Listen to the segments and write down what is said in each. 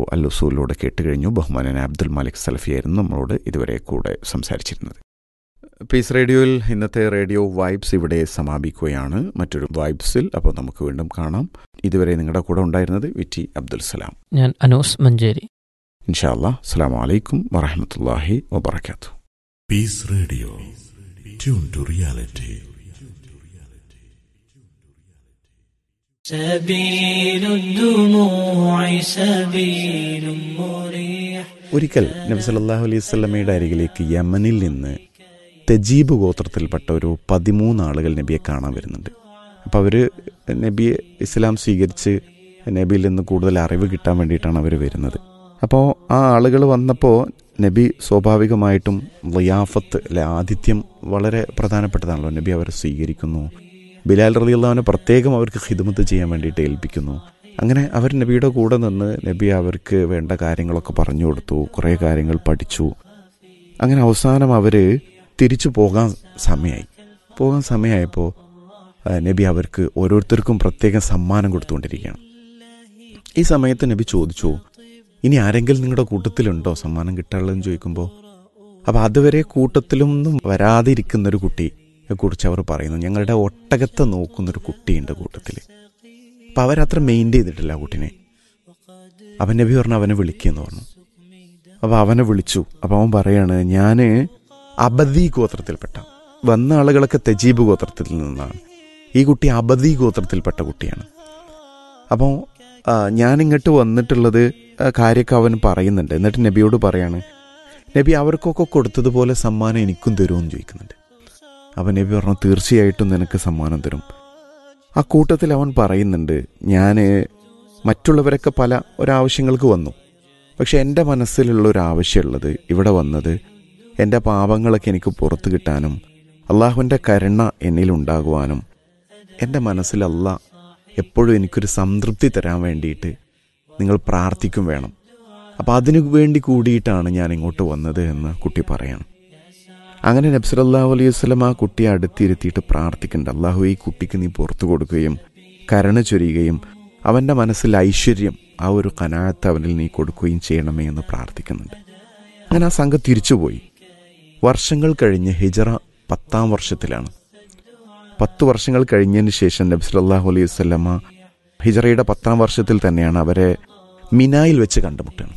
അൽ ഉസൂലിലൂടെ കേട്ടുകഴിഞ്ഞു ബഹുമാനൻ അബ്ദുൽ മാലിക് സലഫിയായിരുന്നു നമ്മളോട് ഇതുവരെ കൂടെ സംസാരിച്ചിരുന്നത് പീസ് റേഡിയോയിൽ ഇന്നത്തെ റേഡിയോ വൈബ്സ് ഇവിടെ സമാപിക്കുകയാണ് മറ്റൊരു വൈബ്സിൽ അപ്പോൾ നമുക്ക് വീണ്ടും കാണാം ഇതുവരെ നിങ്ങളുടെ കൂടെ ഉണ്ടായിരുന്നത് വിറ്റി അബ്ദുൽ സലാം ഞാൻ അനൂസ് മഞ്ചേരി ഇൻഷാ അല്ലാ അസ്സാം വലൈക്കും വറഹമത്തല്ലാഹി വബർക്കാത്തു Peace Radio. Tune to reality. سبيل الدموع سبيل مريح ഒരിക്കൽ നബി സല്ലല്ലാഹു അലൈഹി സ്വലമയുടെ അരികിലേക്ക് യമനിൽ നിന്ന് തെജീബ് ഗോത്രത്തിൽപ്പെട്ട ഒരു പതിമൂന്ന് ആളുകൾ നബിയെ കാണാൻ വരുന്നുണ്ട് അപ്പോൾ അവർ നബിയെ ഇസ്ലാം സ്വീകരിച്ച് നബിയിൽ നിന്ന് കൂടുതൽ അറിവ് കിട്ടാൻ വേണ്ടിയിട്ടാണ് അവർ വരുന്നത് അപ്പോൾ ആ ആളുകൾ വന്നപ്പോൾ നബി സ്വാഭാവികമായിട്ടും ലിയാഫത്ത് അല്ലെ ആതിഥ്യം വളരെ പ്രധാനപ്പെട്ടതാണല്ലോ നബി അവരെ സ്വീകരിക്കുന്നു ബിലാൽ റളിയല്ലാഹുവിനെ പ്രത്യേകം അവർക്ക് ഹിദ്മത്ത് ചെയ്യാൻ വേണ്ടിയിട്ട് ഏൽപ്പിക്കുന്നു അങ്ങനെ അവർ നബിയുടെ കൂടെ നിന്ന് നബി അവർക്ക് വേണ്ട കാര്യങ്ങളൊക്കെ പറഞ്ഞു കൊടുത്തു കുറേ കാര്യങ്ങൾ പഠിച്ചു അങ്ങനെ അവസാനം അവർ തിരിച്ചു പോകാൻ സമയമായി പോകാൻ സമയമായപ്പോൾ ആ, നബി അവർക്ക് ഓരോരുത്തർക്കും പ്രത്യേകം സമ്മാനം കൊടുത്തുകൊണ്ടിരിക്കുകയാണ് ഈ സമയത്ത് നബി ചോദിച്ചു ഇനി ആരെങ്കിലും നിങ്ങളുടെ കൂട്ടത്തിലുണ്ടോ സമ്മാനം കിട്ടാനുള്ളതെന്ന് ചോദിക്കുമ്പോൾ അപ്പോൾ അതുവരെ കൂട്ടത്തിലൊന്നും വരാതിരിക്കുന്ന ഒരു കുട്ടിയെ കുറിച്ച് അവർ പറയുന്നു ഞങ്ങളുടെ ഒട്ടകത്തെ നോക്കുന്നൊരു കുട്ടിയുണ്ട് കൂട്ടത്തിൽ അപ്പം അവരത്ര മെയിൻറ്റെയിൻ ചെയ്തിട്ടില്ല ആ കുട്ടിനെ അവൻ നബി പറഞ്ഞു അവനെ വിളിക്കുമെന്ന് പറഞ്ഞു അപ്പോൾ അവനെ വിളിച്ചു അപ്പോൾ അവൻ പറയാണ് ഞാൻ അബദി ഗോത്രത്തിൽപ്പെട്ട വന്ന ആളുകളൊക്കെ തെജീബ് ഗോത്രത്തിൽ നിന്നാണ് ഈ കുട്ടി അബദി ഗോത്രത്തിൽപ്പെട്ട കുട്ടിയാണ് അപ്പോൾ ഞാൻ ഇങ്ങോട്ട് വന്നിട്ടുള്ളത് ആ, കാര്യമൊക്കെ അവൻ പറയുന്നുണ്ട് എന്നിട്ട് നബിയോട് പറയാണ് നബി അവർക്കൊക്കെ കൊടുത്തതുപോലെ സമ്മാനം എനിക്കും തരുമെന്ന് ചോദിക്കുന്നുണ്ട് അപ്പം നബി പറഞ്ഞു തീർച്ചയായിട്ടും നിനക്ക് സമ്മാനം തരും ആ കൂട്ടത്തിൽ അവൻ പറയുന്നുണ്ട് ഞാൻ മറ്റുള്ളവരൊക്കെ പല ഒരാവശ്യങ്ങൾക്ക് വന്നു പക്ഷെ എൻ്റെ മനസ്സിലുള്ള ഒരു ആവശ്യമുള്ളത് ഇവിടെ വന്നത് എൻ്റെ പാപങ്ങളൊക്കെ എനിക്ക് പുറത്തു കിട്ടാനും അള്ളാഹുവിൻ്റെ കരുണ എന്നിലുണ്ടാകുവാനും എൻ്റെ മനസ്സിൽ അല്ല എപ്പോഴും എനിക്കൊരു സംതൃപ്തി തരാൻ വേണ്ടിയിട്ട് നിങ്ങൾ പ്രാർത്ഥിക്കും വേണം അപ്പം അതിനു വേണ്ടി കൂടിയിട്ടാണ് ഞാൻ ഇങ്ങോട്ട് വന്നത് എന്ന് കുട്ടി പറയാണ് അങ്ങനെ നബ്സലല്ലാഹു അലൈഹി വസ്ലം ആ കുട്ടിയെ അടുത്തിരുത്തിയിട്ട് പ്രാർത്ഥിക്കുന്നുണ്ട് അള്ളാഹു ഈ കുട്ടിക്ക് നീ പുറത്തു കൊടുക്കുകയും കരുണ ചൊരിയുകയും അവൻ്റെ മനസ്സിൽ ഐശ്വര്യം ആ ഒരു കനാത്ത് അവനിൽ നീ കൊടുക്കുകയും ചെയ്യണമേ എന്ന് പ്രാർത്ഥിക്കുന്നുണ്ട് അങ്ങനെ ആ സംഘം തിരിച്ചുപോയി വർഷങ്ങൾ കഴിഞ്ഞ് ഹിജറ പത്താം വർഷത്തിലാണ് പത്ത് വർഷങ്ങൾ കഴിഞ്ഞതിന് ശേഷം നബി സല്ലല്ലാഹു അലൈഹി വസല്ലമ ഹിജറയുടെ പത്താം വർഷത്തിൽ തന്നെയാണ് അവരെ മിനായിൽ വെച്ച് കണ്ടുമുട്ടുന്നത്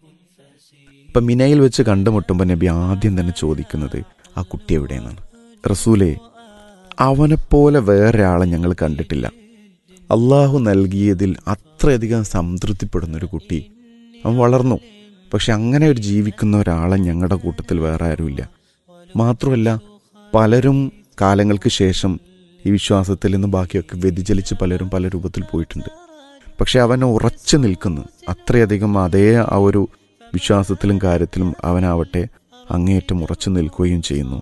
ഇപ്പം മിനയിൽ വെച്ച് കണ്ടുമുട്ടുമ്പോൾ നബി ആദ്യം തന്നെ ചോദിക്കുന്നത് ആ കുട്ടി എവിടെയെന്നാണ് റസൂലെ അവനെപ്പോലെ വേറൊരാളെ ഞങ്ങൾ കണ്ടിട്ടില്ല അള്ളാഹു നൽകിയതിൽ അത്രയധികം സംതൃപ്തിപ്പെടുന്ന ഒരു കുട്ടി അവൻ വളർന്നു പക്ഷെ അങ്ങനെ ഒരു ജീവിക്കുന്ന ഒരാളെ ഞങ്ങളുടെ കൂട്ടത്തിൽ വേറെ ആരുമില്ല മാത്രമല്ല പലരും കാലങ്ങൾക്ക് ശേഷം ഈ വിശ്വാസത്തിൽ നിന്ന് ബാക്കിയൊക്കെ വ്യതിചലിച്ച് പലരും പല രൂപത്തിൽ പോയിട്ടുണ്ട് പക്ഷെ അവൻ ഉറച്ചു നിൽക്കുന്നു അത്രയധികം അതേ ആ ഒരു വിശ്വാസത്തിലും കാര്യത്തിലും അവനാവട്ടെ അങ്ങേയറ്റം ഉറച്ചു നിൽക്കുകയും ചെയ്യുന്നു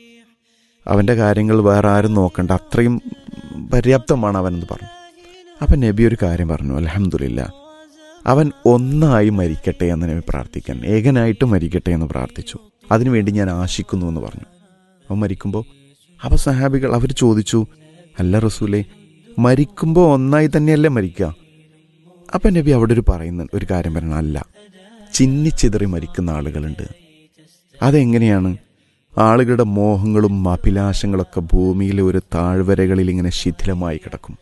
അവൻ്റെ കാര്യങ്ങൾ വേറെ ആരും നോക്കണ്ട അത്രയും പര്യാപ്തമാണ് അവനെന്ന് പറഞ്ഞു അപ്പം നബി ഒരു കാര്യം പറഞ്ഞു അലഹമില്ല അവൻ ഒന്നായി മരിക്കട്ടെ എന്ന് നബി പ്രാർത്ഥിക്കാൻ ഏകനായിട്ട് മരിക്കട്ടെ എന്ന് പ്രാർത്ഥിച്ചു അതിനുവേണ്ടി ഞാൻ ആശിക്കുന്നു എന്ന് പറഞ്ഞു അവൻ മരിക്കുമ്പോൾ അപ്പോൾ സഹാബികൾ അവർ ചോദിച്ചു അല്ല റസൂലെ മരിക്കുമ്പോൾ ഒന്നായി തന്നെയല്ലേ മരിക്കുക അപ്പം നബി അവിടെ ഒരു പറയുന്ന ഒരു കാര്യം പറയണം അല്ല ചിന്നിച്ചിതറി മരിക്കുന്ന ആളുകളുണ്ട് അതെങ്ങനെയാണ് ആളുകളുടെ മോഹങ്ങളും അഭിലാഷങ്ങളൊക്കെ ഭൂമിയിലെ ഒരു താഴ്വരകളിൽ ഇങ്ങനെ ശിഥിലമായി കിടക്കും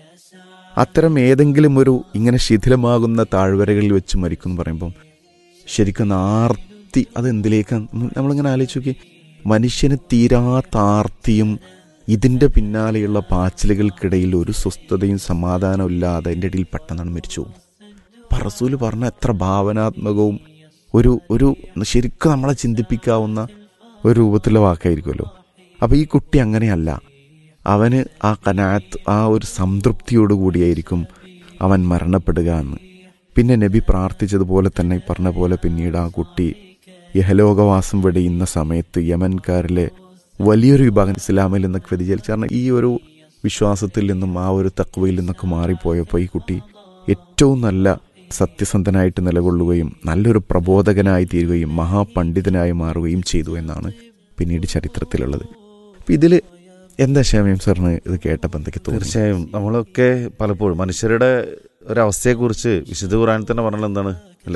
അത്തരം ഏതെങ്കിലും ഒരു ഇങ്ങനെ ശിഥിലമാകുന്ന താഴ്വരകളിൽ വെച്ച് മരിക്കും എന്ന് പറയുമ്പം ശരിക്കും ആർത്തി അതെന്തിലേക്ക് നമ്മളിങ്ങനെ ആലോചിച്ച് നോക്കി മനുഷ്യന് തീരാത്ത ആർത്തിയും ഇതിൻ്റെ പിന്നാലെയുള്ള പാച്ചിലുകൾക്കിടയിൽ ഒരു സ്വസ്ഥതയും സമാധാനവും ഇല്ലാതെ അതിൻ്റെ ഇടയിൽ പെട്ടെന്നാണ് മരിച്ചു പോകും അപ്പം റസൂല് പറഞ്ഞ എത്ര ഭാവനാത്മകവും ഒരു ഒരു ശരിക്കും നമ്മളെ ചിന്തിപ്പിക്കാവുന്ന ഒരു രൂപത്തിലുള്ള വാക്കായിരിക്കുമല്ലോ അപ്പോൾ ഈ കുട്ടി അങ്ങനെയല്ല അവന് ആ കനാത്ത് ആ ഒരു സംതൃപ്തിയോടുകൂടിയായിരിക്കും അവൻ മരണപ്പെടുക എന്ന് പിന്നെ നബി പ്രാർത്ഥിച്ചതുപോലെ തന്നെ ഈ പറഞ്ഞ പോലെ പിന്നീട് ആ കുട്ടി യഹലോകവാസം വെടിയുന്ന സമയത്ത് യമൻകാരിലെ വലിയൊരു വിഭാഗം ഇസ്ലാമിൽ നിന്നൊക്കെ വ്യതിചലിച്ചു കാരണം ഈ ഒരു വിശ്വാസത്തിൽ നിന്നും ആ ഒരു തക്വയിൽ നിന്നൊക്കെ മാറിപ്പോയപ്പോൾ ഈ കുട്ടി ഏറ്റവും നല്ല സത്യസന്ധനായിട്ട് നിലകൊള്ളുകയും നല്ലൊരു പ്രബോധകനായി തീരുകയും മഹാപണ്ഡിതനായി മാറുകയും ചെയ്തു എന്നാണ് പിന്നീട് ചരിത്രത്തിലുള്ളത് അപ്പം ഇതിൽ എന്താ ക്ഷമയം സാറിന് ഇത് കേട്ടപ്പോൾ എന്തൊക്കെ തോന്നി തീർച്ചയായും നമ്മളൊക്കെ പലപ്പോഴും മനുഷ്യരുടെ ഒരവസ്ഥയെക്കുറിച്ച് വിശുദ്ധ ഖുറാനിൽ തന്നെ പറഞ്ഞത് എന്താണ്